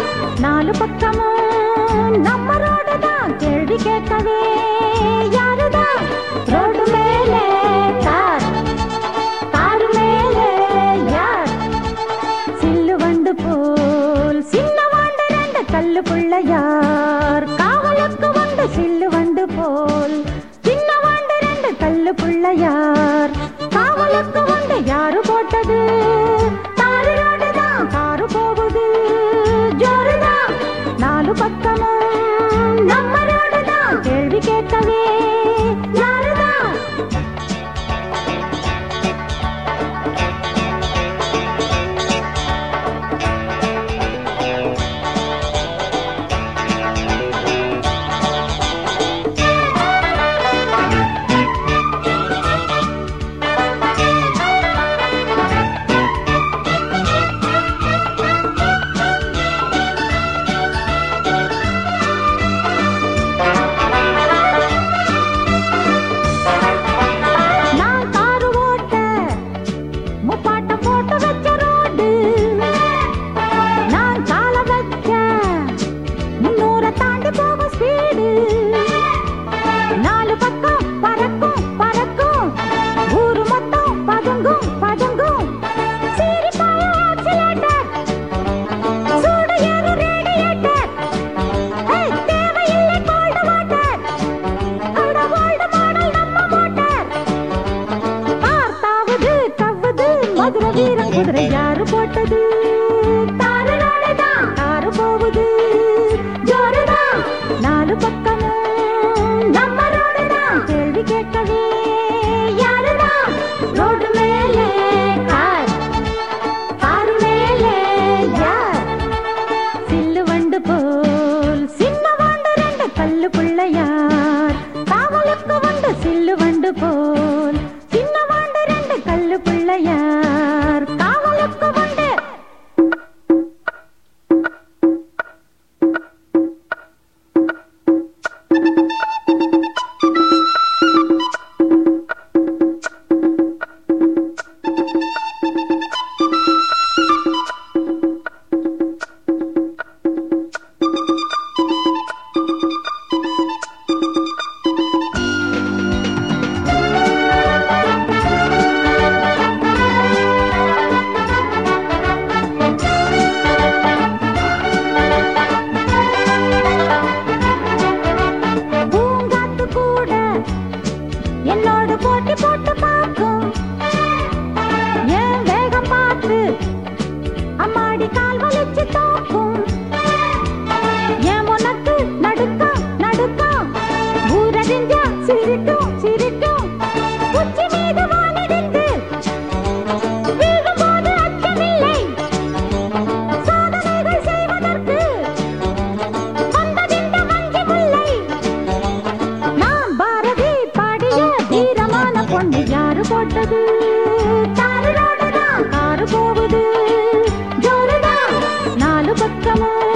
நாலு பக்கமும் நம்ம ரோடு தான் கேள்வி கேட்கவே யாருதான் ரோடு மேலே கார் கார் மேலே யார் சில்லு வண்டு போல் சின்ன வாண்டு ரெண்டு கல்லு பிள்ளையார் காவலுக்கு வந்து சில்லு வண்டு போல் சின்ன வாண்டு ரெண்டு கல்லு பிள்ளையார் காவலுக்கு வந்து யாரு போட்டது தாரு ரோடுதான் காரு போகுது ஜோருதான் நாலு பக்கமும் நம்ம ரோடுதான் கேள்வி கேட்கவே யாருதான் நான் காரு ஓட்ட முப்பாட்ட போட்டு வச்ச ரோடு நான் கால வச்ச முன்னூற தாண்டி போக ஸ்பீடு நாலு பக்கம் பறக்கும் பறக்கும் ஊரு மொத்தம் பதுங்கும் பதுங்கும் சீறி பாய ஆக்சிலேட்டர் சூடு ஏறு ரேடியேட்டர் ஏய், தேவையில்லை கோல்டு வாட்டர் அட ஓல்டு மாடல் நம்ம மோட்டார் பார்த்தாவது கவ்வுது மதுரை வீரன் குதிரை யாரு போட்டது தாரு ரோடுதான் காரு போகுது ஜோருதான் நாலு பக்கமும் நம்ம ரோடுதான் கேள்வி கேட்கவே யாருதான் ரோடு மேலே கார் காரு மேலே யார் சில்லு வண்டு போல் சின்ன வண்டு ரெண்டு கல்லு பிள்ளையார் காவலுக்கு வண்டு சில்லு வண்டு போல் சின்ன வண்டு ரெண்டு கல்லு பிள்ளையார் காவலுக்கு வண்டு பூங்காத்து கூட என்னோடு போட்டி போட்டு பார்க்கும் என் வேகம் பார்த்து அம்மாடி கால் வலிச்சு தோக்கும் என் உனக்கு நடுக்கம் நடுக்கம் ஊரறிஞ்சா சிரிக்கும் சிரிக்கும் உச்சி மீது வானிடிந்து வீழும்போது அச்சமில்லை சாதனைகள் செய்வதற்கு வந்ததிந்த மஞ்சு முல்லை நான் பாரதி பாடிய வீரமான பொண்ணு யாரு போட்டது தாரு ரோடுதான் காரு போகுது ஜோருதான் நாலு பக்கமும்